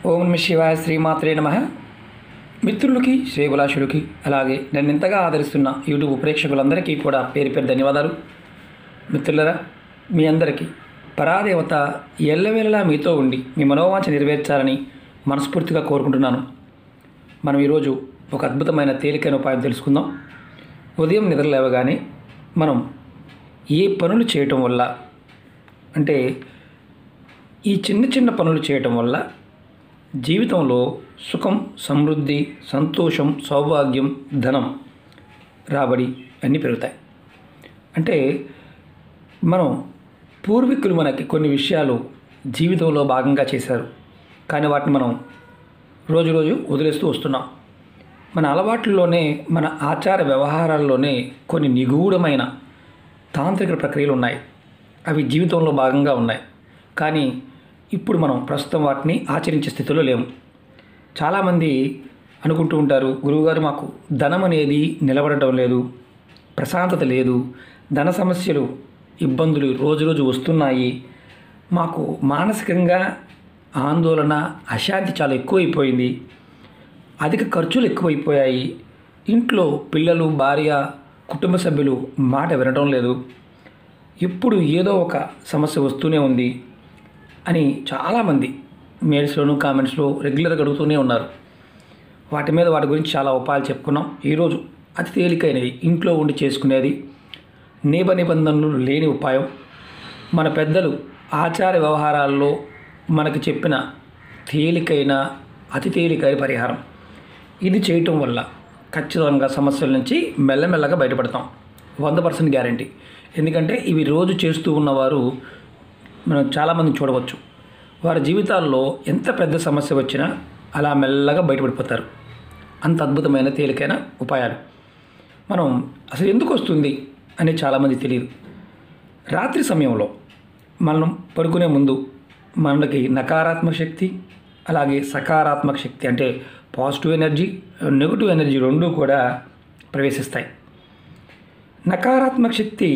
ఓం నమ శివాయ శ్రీమాత్రే నమ మిత్రులకి శ్రేభిలాషులకి అలాగే నన్ను ఇంతగా ఆదరిస్తున్న యూట్యూబ్ ప్రేక్షకులందరికీ కూడా పేరు పేరు ధన్యవాదాలు మిత్రులరా మీ అందరికీ పరాదేవత ఎల్లవేళలా మీతో ఉండి మీ మనోవాంఛ నెరవేర్చాలని మనస్ఫూర్తిగా కోరుకుంటున్నాను మనం ఈరోజు ఒక అద్భుతమైన తేలికైన ఉపాయం తెలుసుకుందాం ఉదయం నిద్రలేవగానే మనం ఏ పనులు చేయటం వల్ల అంటే ఈ చిన్న చిన్న పనులు చేయటం వల్ల జీవితంలో సుఖం సమృద్ధి సంతోషం సౌభాగ్యం ధనం రాబడి అన్నీ పెరుగుతాయి అంటే మనం పూర్వీకులు మనకి కొన్ని విషయాలు జీవితంలో భాగంగా చేశారు కానీ వాటిని మనం రోజు రోజు వదిలేస్తూ వస్తున్నాం మన అలవాట్లలోనే మన ఆచార వ్యవహారాల్లోనే కొన్ని నిగూఢమైన తాంత్రిక ప్రక్రియలు ఉన్నాయి అవి జీవితంలో భాగంగా ఉన్నాయి కానీ ఇప్పుడు మనం ప్రస్తుతం వాటిని ఆచరించే స్థితిలో లేము చాలామంది అనుకుంటూ ఉంటారు గురువుగారు మాకు ధనం అనేది నిలబడటం లేదు ప్రశాంతత లేదు ధన సమస్యలు ఇబ్బందులు రోజు రోజు వస్తున్నాయి మాకు మానసికంగా ఆందోళన అశాంతి చాలా ఎక్కువైపోయింది అధిక ఖర్చులు ఎక్కువైపోయాయి ఇంట్లో పిల్లలు భార్య కుటుంబ సభ్యులు మాట వినడం లేదు ఎప్పుడు ఏదో ఒక సమస్య వస్తూనే ఉంది అని చాలామంది మెయిల్స్లోను కామెంట్స్లో రెగ్యులర్గా అడుగుతూనే ఉన్నారు వాటి మీద వాటి గురించి చాలా ఉపాయాలు చెప్పుకున్నాం ఈరోజు అతి తేలికైనది ఇంట్లో ఉండి చేసుకునేది నియమ నిబంధనలు లేని ఉపాయం మన పెద్దలు ఆచార వ్యవహారాల్లో మనకు చెప్పిన తేలికైన అతి తేలికైన పరిహారం ఇది చేయటం వల్ల ఖచ్చితంగా సమస్యల నుంచి మెల్లమెల్లగా బయటపడతాం వంద పర్సెంట్ గ్యారంటీ ఎందుకంటే ఇవి రోజు చేస్తూ ఉన్నవారు మనం చాలామంది చూడవచ్చు వారి జీవితాల్లో ఎంత పెద్ద సమస్య వచ్చినా అలా మెల్లగా బయటపడిపోతారు అంత అద్భుతమైన తేలికైన ఉపాయాలు మనం అసలు ఎందుకు వస్తుంది అనేది చాలామంది తెలియదు రాత్రి సమయంలో మనం పడుకునే ముందు మనకి నకారాత్మక శక్తి అలాగే సకారాత్మక శక్తి అంటే పాజిటివ్ ఎనర్జీ నెగిటివ్ ఎనర్జీ రెండూ కూడా ప్రవేశిస్తాయి నకారాత్మక శక్తి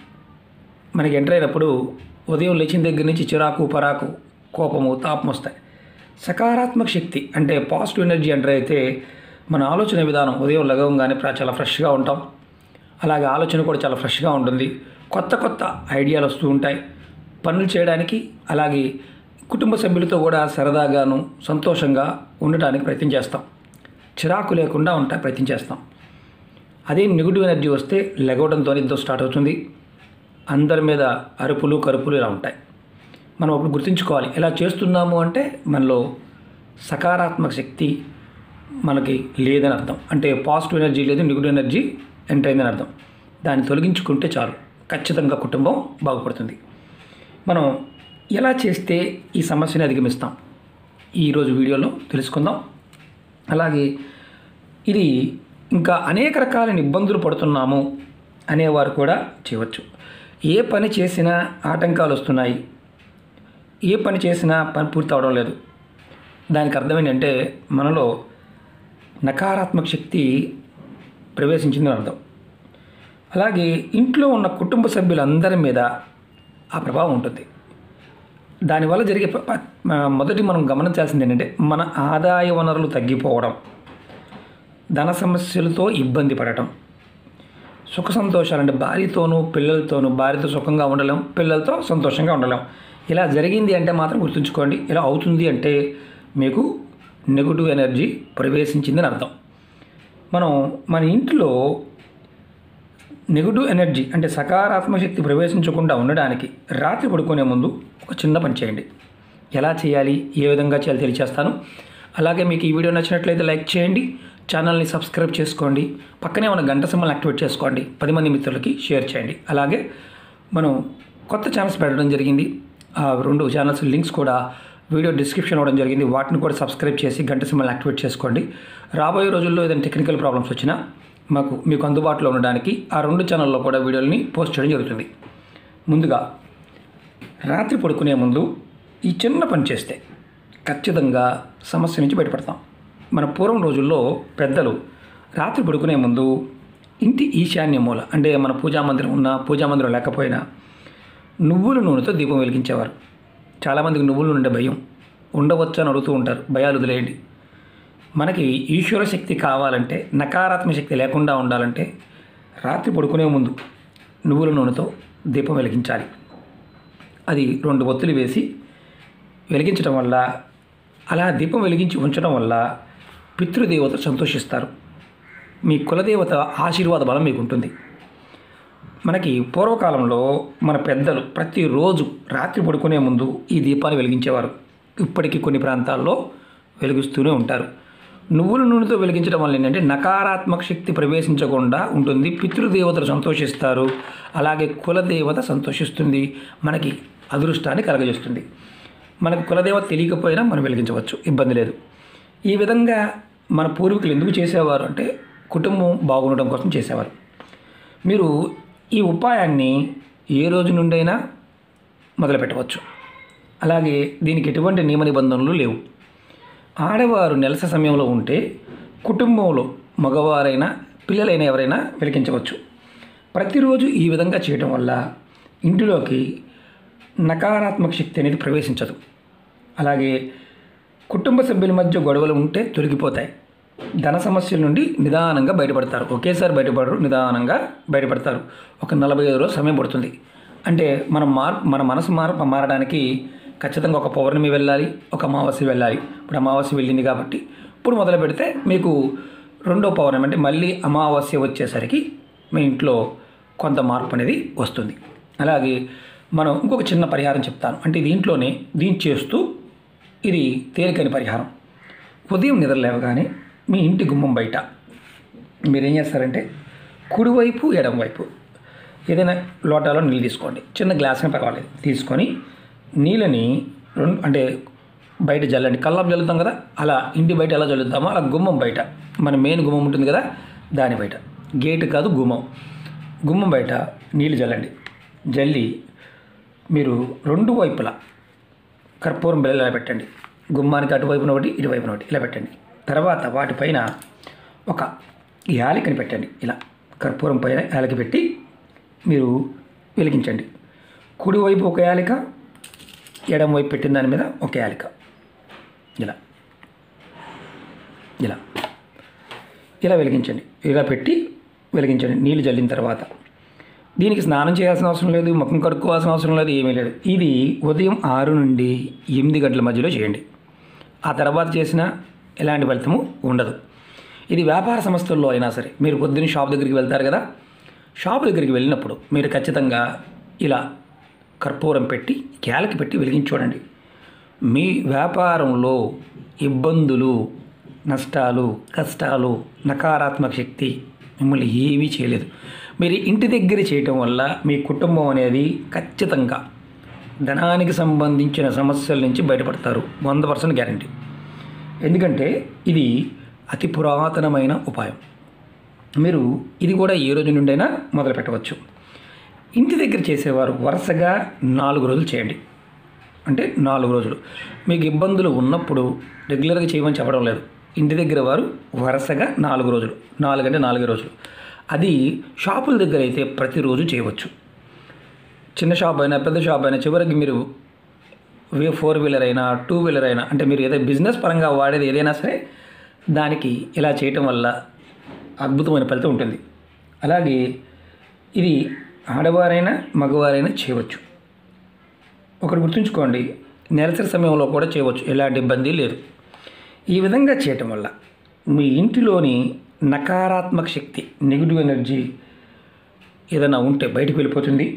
మనకి ఎంటర్ అయినప్పుడు ఉదయం లేచిన దగ్గర నుంచి చిరాకు పరాకు కోపము తాపం వస్తాయి సకారాత్మక శక్తి అంటే పాజిటివ్ ఎనర్జీ ఎంటర్ అయితే మన ఆలోచన విధానం ఉదయం లగవంగానే ప్ర- చాలా ఫ్రెష్గా ఉంటాం అలాగే ఆలోచన కూడా చాలా ఫ్రెష్గా ఉంటుంది కొత్త కొత్త ఐడియాలు వస్తూ ఉంటాయి పనులు చేయడానికి అలాగే కుటుంబ సభ్యులతో కూడా సరదాగాను సంతోషంగా ఉండటానికి ప్రయత్నం చేస్తాం చిరాకు లేకుండా ఉంటా ప్రయత్నం చేస్తాం అదే నెగిటివ్ ఎనర్జీ వస్తే లెగవడంతో ఎంతో స్టార్ట్ అవుతుంది అందరి మీద అరుపులు కరుపులు ఇలా ఉంటాయి మనం అప్పుడు గుర్తుంచుకోవాలి ఇలా చేస్తున్నాము అంటే మనలో సకారాత్మక శక్తి మనకి లేదని అర్థం అంటే పాజిటివ్ ఎనర్జీ లేదు నెగిటివ్ ఎనర్జీ ఎంటర్ అయిందని అర్థం దాన్ని తొలగించుకుంటే చాలు ఖచ్చితంగా కుటుంబం బాగుపడుతుంది మనం ఎలా చేస్తే ఈ సమస్యని అధిగమిస్తాం ఈరోజు వీడియోలో తెలుసుకుందాం అలాగే ఇది ఇంకా అనేక రకాలైన ఇబ్బందులు పడుతున్నాము అనేవారు కూడా చేయవచ్చు ఏ పని చేసినా ఆటంకాలు వస్తున్నాయి ఏ పని చేసినా పని పూర్తి అవడం లేదు దానికి అర్థం ఏంటంటే మనలో నకారాత్మక శక్తి ప్రవేశించిందని అర్థం అలాగే ఇంట్లో ఉన్న కుటుంబ సభ్యులందరి మీద ఆ ప్రభావం ఉంటుంది దానివల్ల జరిగే ప- ప- మొదటి మనం గమనించాల్సింది ఏంటంటే మన ఆదాయ వనరులు తగ్గిపోవడం ధన సమస్యలతో ఇబ్బంది పడటం సుఖ సంతోషాలు అంటే భార్యతోనూ పిల్లలతోనూ భార్యతో సుఖంగా ఉండలేం పిల్లలతో సంతోషంగా ఉండలేం ఇలా జరిగింది అంటే మాత్రం గుర్తుంచుకోండి ఇలా అవుతుంది అంటే మీకు నెగిటివ్ ఎనర్జీ ప్రవేశించిందని అర్థం మనం మన ఇంట్లో నెగిటివ్ ఎనర్జీ అంటే సకారాత్మక శక్తి ప్రవేశించకుండా ఉండడానికి రాత్రి పడుకునే ముందు ఒక చిన్న పని చేయండి ఎలా చేయాలి ఏ విధంగా చేయాలి తెలియచేస్తాను అలాగే మీకు ఈ వీడియో నచ్చినట్లయితే లైక్ చేయండి ఛానల్ని సబ్స్క్రైబ్ చేసుకోండి పక్కనే ఉన్న గంట సింబల్ యాక్టివేట్ చేసుకోండి పది మంది మిత్రులకి షేర్ చేయండి అలాగే మనం కొత్త ఛానల్స్ పెట్టడం జరిగింది ఆ రెండు ఛానల్స్ లింక్స్ కూడా వీడియో డిస్క్రిప్షన్ ఇవ్వడం జరిగింది వాటిని కూడా సబ్స్క్రైబ్ చేసి గంట సింబల్ యాక్టివేట్ చేసుకోండి రాబోయే రోజుల్లో ఏదైనా టెక్నికల్ ప్రాబ్లమ్స్ వచ్చినా మాకు మీకు అందుబాటులో ఉండడానికి ఆ రెండు ఛానల్లో కూడా వీడియోని పోస్ట్ చేయడం జరుగుతుంది ముందుగా రాత్రి పడుకునే ముందు ఈ చిన్న పని చేస్తే ఖచ్చితంగా సమస్య నుంచి బయటపడతాం మన పూర్వం రోజుల్లో పెద్దలు రాత్రి పడుకునే ముందు ఇంటి ఈశాన్య మూల అంటే మన పూజా మందిరం ఉన్న పూజా మందిరం లేకపోయినా నువ్వుల నూనెతో దీపం వెలిగించేవారు చాలామందికి నువ్వుల నూనె భయం ఉండవచ్చు అని అడుగుతూ ఉంటారు భయాలు వదిలేయండి మనకి ఈశ్వర శక్తి కావాలంటే నకారాత్మక శక్తి లేకుండా ఉండాలంటే రాత్రి పడుకునే ముందు నువ్వుల నూనెతో దీపం వెలిగించాలి అది రెండు ఒత్తులు వేసి వెలిగించడం వల్ల అలా దీపం వెలిగించి ఉంచడం వల్ల పితృదేవత సంతోషిస్తారు మీ కులదేవత ఆశీర్వాద బలం మీకు ఉంటుంది మనకి పూర్వకాలంలో మన పెద్దలు ప్రతిరోజు రాత్రి పడుకునే ముందు ఈ దీపాన్ని వెలిగించేవారు ఇప్పటికీ కొన్ని ప్రాంతాల్లో వెలిగిస్తూనే ఉంటారు నువ్వుల నూనెతో వెలిగించడం వల్ల ఏంటంటే నకారాత్మక శక్తి ప్రవేశించకుండా ఉంటుంది పితృదేవతలు సంతోషిస్తారు అలాగే కులదేవత సంతోషిస్తుంది మనకి అదృష్టాన్ని కలగజేస్తుంది మనకు కులదేవత తెలియకపోయినా మనం వెలిగించవచ్చు ఇబ్బంది లేదు ఈ విధంగా మన పూర్వీకులు ఎందుకు చేసేవారు అంటే కుటుంబం బాగుండడం కోసం చేసేవారు మీరు ఈ ఉపాయాన్ని ఏ రోజు నుండైనా మొదలు పెట్టవచ్చు అలాగే దీనికి ఎటువంటి నియమ నిబంధనలు లేవు ఆడవారు నెలస సమయంలో ఉంటే కుటుంబంలో మగవారైనా పిల్లలైనా ఎవరైనా వెలిగించవచ్చు ప్రతిరోజు ఈ విధంగా చేయడం వల్ల ఇంటిలోకి నకారాత్మక శక్తి అనేది ప్రవేశించదు అలాగే కుటుంబ సభ్యుల మధ్య గొడవలు ఉంటే తొలగిపోతాయి ధన సమస్యల నుండి నిదానంగా బయటపడతారు ఒకేసారి బయటపడరు నిదానంగా బయటపడతారు ఒక నలభై ఐదు రోజులు సమయం పడుతుంది అంటే మన మార్ మన మనసు మార్ మారడానికి ఖచ్చితంగా ఒక పౌర్ణమి వెళ్ళాలి ఒక అమావాస్య వెళ్ళాలి ఇప్పుడు అమావాస్య వెళ్ళింది కాబట్టి ఇప్పుడు మొదలు పెడితే మీకు రెండో పౌర్ణమి అంటే మళ్ళీ అమావాస్య వచ్చేసరికి మీ ఇంట్లో కొంత మార్పు అనేది వస్తుంది అలాగే మనం ఇంకొక చిన్న పరిహారం చెప్తాను అంటే దీంట్లోనే దీన్ని చేస్తూ ఇది తేలికైన పరిహారం ఉదయం నిద్ర లేవగానే మీ ఇంటి గుమ్మం బయట మీరు ఏం చేస్తారంటే కుడివైపు ఎడమవైపు ఏదైనా లోటాలో నీళ్ళు తీసుకోండి చిన్న గ్లాస్ని పర్వాలేదు తీసుకొని నీళ్ళని రెండు అంటే బయట జల్లండి కల్లాపు జల్లుతాం కదా అలా ఇంటి బయట ఎలా జల్లుతామో అలా గుమ్మం బయట మన మెయిన్ గుమ్మం ఉంటుంది కదా దాని బయట గేటు కాదు గుమ్మం గుమ్మం బయట నీళ్ళు జల్లండి జల్లి మీరు రెండు వైపులా కర్పూరం బిళ్ళలు ఇలా పెట్టండి గుమ్మానికి అటువైపున ఒకటి ఇటువైపున ఒకటి ఇలా పెట్టండి తర్వాత వాటిపైన ఒక యాలకని పెట్టండి ఇలా కర్పూరం పైన యాలక పెట్టి మీరు వెలిగించండి కుడివైపు ఒక యాలిక ఎడమ వైపు పెట్టిన దాని మీద ఒక యాలిక ఇలా ఇలా ఇలా వెలిగించండి ఇలా పెట్టి వెలిగించండి నీళ్ళు జల్లిన తర్వాత దీనికి స్నానం చేయాల్సిన అవసరం లేదు ముఖం కడుక్కోవాల్సిన అవసరం లేదు ఏమీ లేదు ఇది ఉదయం ఆరు నుండి ఎనిమిది గంటల మధ్యలో చేయండి ఆ తర్వాత చేసిన ఎలాంటి ఫలితము ఉండదు ఇది వ్యాపార సంస్థల్లో అయినా సరే మీరు పొద్దున్న షాప్ దగ్గరికి వెళ్తారు కదా షాప్ దగ్గరికి వెళ్ళినప్పుడు మీరు ఖచ్చితంగా ఇలా కర్పూరం పెట్టి క్యాలకి పెట్టి వెలిగించి చూడండి మీ వ్యాపారంలో ఇబ్బందులు నష్టాలు కష్టాలు నకారాత్మక శక్తి మిమ్మల్ని ఏమీ చేయలేదు మీరు ఇంటి దగ్గర చేయటం వల్ల మీ కుటుంబం అనేది ఖచ్చితంగా ధనానికి సంబంధించిన సమస్యల నుంచి బయటపడతారు వంద పర్సెంట్ గ్యారంటీ ఎందుకంటే ఇది అతి పురాతనమైన ఉపాయం మీరు ఇది కూడా ఏ రోజు నుండైనా మొదలు పెట్టవచ్చు ఇంటి దగ్గర చేసేవారు వరుసగా నాలుగు రోజులు చేయండి అంటే నాలుగు రోజులు మీకు ఇబ్బందులు ఉన్నప్పుడు రెగ్యులర్గా చేయమని చెప్పడం లేదు ఇంటి దగ్గర వారు వరుసగా నాలుగు రోజులు నాలుగు అంటే నాలుగే రోజులు అది షాపుల దగ్గర అయితే ప్రతిరోజు చేయవచ్చు చిన్న షాప్ అయినా పెద్ద షాప్ అయినా చివరికి మీరు వే ఫోర్ వీలర్ అయినా టూ వీలర్ అయినా అంటే మీరు ఏదైనా బిజినెస్ పరంగా వాడేది ఏదైనా సరే దానికి ఇలా చేయటం వల్ల అద్భుతమైన ఫలితం ఉంటుంది అలాగే ఇది ఆడవారైనా మగవారైనా చేయవచ్చు ఒకటి గుర్తుంచుకోండి నెలసరి సమయంలో కూడా చేయవచ్చు ఎలాంటి ఇబ్బంది లేదు ఈ విధంగా చేయటం వల్ల మీ ఇంటిలోని నకారాత్మక శక్తి నెగిటివ్ ఎనర్జీ ఏదైనా ఉంటే బయటకు వెళ్ళిపోతుంది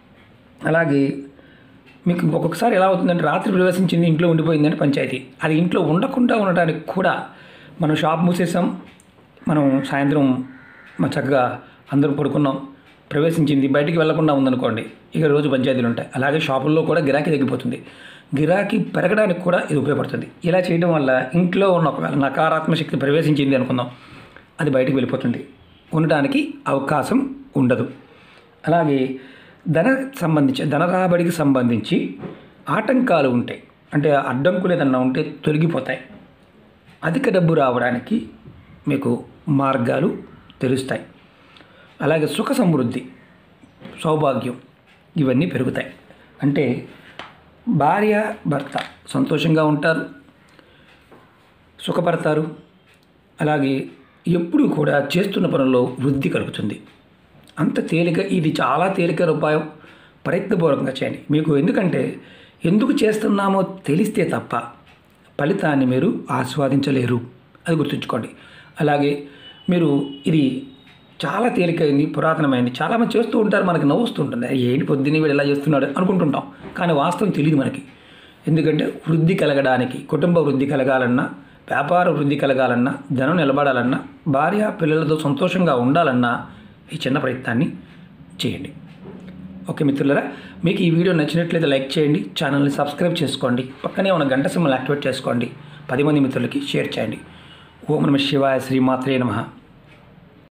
అలాగే మీకు ఒక్కొక్కసారి ఎలా అవుతుందంటే రాత్రి ప్రవేశించింది ఇంట్లో ఉండిపోయిందని పంచాయతీ అది ఇంట్లో ఉండకుండా ఉండటానికి కూడా మనం షాప్ మూసేసాం మనం సాయంత్రం మన చక్కగా అందరం పడుకున్నాం ప్రవేశించింది బయటికి వెళ్లకుండా ఉందనుకోండి ఇక రోజు పంచాయతీలు ఉంటాయి అలాగే షాపుల్లో కూడా గిరాకీ తగ్గిపోతుంది గిరాకీ పెరగడానికి కూడా ఇది ఉపయోగపడుతుంది ఇలా చేయడం వల్ల ఇంట్లో ఉన్న ఒకవేళ నకారాత్మక శక్తి ప్రవేశించింది అనుకుందాం అది బయటికి వెళ్ళిపోతుంది ఉండడానికి అవకాశం ఉండదు అలాగే ధన సంబంధించి ధన రాబడికి సంబంధించి ఆటంకాలు ఉంటాయి అంటే అడ్డంకులు ఏదన్నా ఉంటే తొలగిపోతాయి అధిక డబ్బు రావడానికి మీకు మార్గాలు తెలుస్తాయి అలాగే సుఖ సమృద్ధి సౌభాగ్యం ఇవన్నీ పెరుగుతాయి అంటే భార్య భర్త సంతోషంగా ఉంటారు సుఖపడతారు అలాగే ఎప్పుడు కూడా చేస్తున్న పనుల్లో వృద్ధి కలుగుతుంది అంత తేలిక ఇది చాలా తేలికైన ఉపాయం ప్రయత్నపూర్వకంగా చేయండి మీకు ఎందుకంటే ఎందుకు చేస్తున్నామో తెలిస్తే తప్ప ఫలితాన్ని మీరు ఆస్వాదించలేరు అది గుర్తుంచుకోండి అలాగే మీరు ఇది చాలా తేలికైంది పురాతనమైంది చాలామంది చేస్తూ ఉంటారు మనకి నవ్వు వస్తుంటుంది "అయ్య, ఏంటి పొద్దున్నే వీడు ఎలా చేస్తున్నాడు అనుకుంటుంటాం కానీ వాస్తవం తెలియదు మనకి ఎందుకంటే వృద్ధి కలగడానికి కుటుంబ వృద్ధి కలగాలన్నా వ్యాపార వృద్ధి కలగాలన్నా ధనం నిలబడాలన్నా భార్య పిల్లలతో సంతోషంగా ఉండాలన్నా ఈ చిన్న ప్రయత్నాన్ని చేయండి ఓకే మిత్రులరా మీకు ఈ వీడియో నచ్చినట్లయితే లైక్ చేయండి ఛానల్ని సబ్స్క్రైబ్ చేసుకోండి పక్కనే ఉన్న గంట సింబల్ యాక్టివేట్ చేసుకోండి పది మంది మిత్రులకి షేర్ చేయండి ఓం నమ శివాయ శ్రీమాత్రే నమః